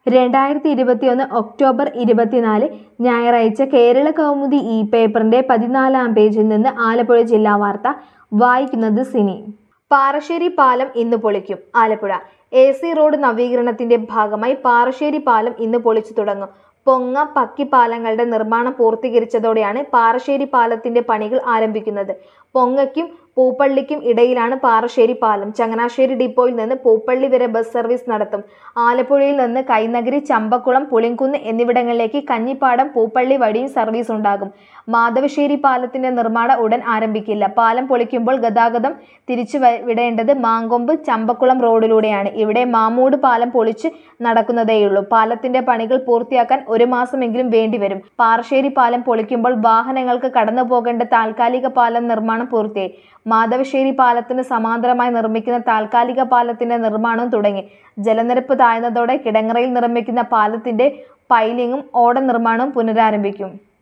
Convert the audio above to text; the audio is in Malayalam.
രണ്ടായിരത്തി ഇരുപത്തിയൊന്ന് ഒക്ടോബർ ഇരുപത്തിനാല് ഞായറാഴ്ച കേരള കൗമുദി ഇ പേപ്പറിന്റെ പതിനാലാം പേജിൽ നിന്ന് ആലപ്പുഴ ജില്ലാ വാർത്ത വായിക്കുന്നത് സിനി പാറശ്ശേരി പാലം ഇന്ന് പൊളിക്കും ആലപ്പുഴ എ സി റോഡ് നവീകരണത്തിന്റെ ഭാഗമായി പാറശ്ശേരി പാലം ഇന്ന് പൊളിച്ചു തുടങ്ങും പൊങ്ങ പക്കി പാലങ്ങളുടെ നിർമ്മാണം പൂർത്തീകരിച്ചതോടെയാണ് പാറശ്ശേരി പാലത്തിന്റെ പണികൾ ആരംഭിക്കുന്നത് പൊങ്ങയ്ക്കും പൂപ്പള്ളിക്കും ഇടയിലാണ് പാറശ്ശേരി പാലം ചങ്ങനാശ്ശേരി ഡിപ്പോയിൽ നിന്ന് പൂപ്പള്ളി വരെ ബസ് സർവീസ് നടത്തും ആലപ്പുഴയിൽ നിന്ന് കൈനഗരി ചമ്പക്കുളം പുളിങ്കുന്ന് എന്നിവിടങ്ങളിലേക്ക് കഞ്ഞിപ്പാടം പൂപ്പള്ളി വഴിയും സർവീസ് ഉണ്ടാകും മാധവശ്ശേരി പാലത്തിന്റെ നിർമ്മാണം ഉടൻ ആരംഭിക്കില്ല പാലം പൊളിക്കുമ്പോൾ ഗതാഗതം തിരിച്ചു വ- വിടേണ്ടത് മാങ്കൊമ്പ് ചമ്പക്കുളം റോഡിലൂടെയാണ് ഇവിടെ മാമൂട് പാലം പൊളിച്ച് നടക്കുന്നതേയുള്ളൂ പാലത്തിന്റെ പണികൾ പൂർത്തിയാക്കാൻ ഒരു മാസമെങ്കിലും വേണ്ടിവരും പാറശ്ശേരി പാലം പൊളിക്കുമ്പോൾ വാഹനങ്ങൾക്ക് കടന്നു പോകേണ്ട താൽക്കാലിക പാലം നിർമ്മാണം പൂർത്തിയായി മാധവശ്ശേരി പാലത്തിന് സമാന്തരമായി നിർമ്മിക്കുന്ന താൽക്കാലിക പാലത്തിന്റെ നിർമ്മാണവും തുടങ്ങി ജലനിരപ്പ് താഴ്ന്നതോടെ കിടങ്ങറയിൽ നിർമ്മിക്കുന്ന പാലത്തിന്റെ പൈലിങ്ങും ഓട നിർമ്മാണവും പുനരാരംഭിക്കും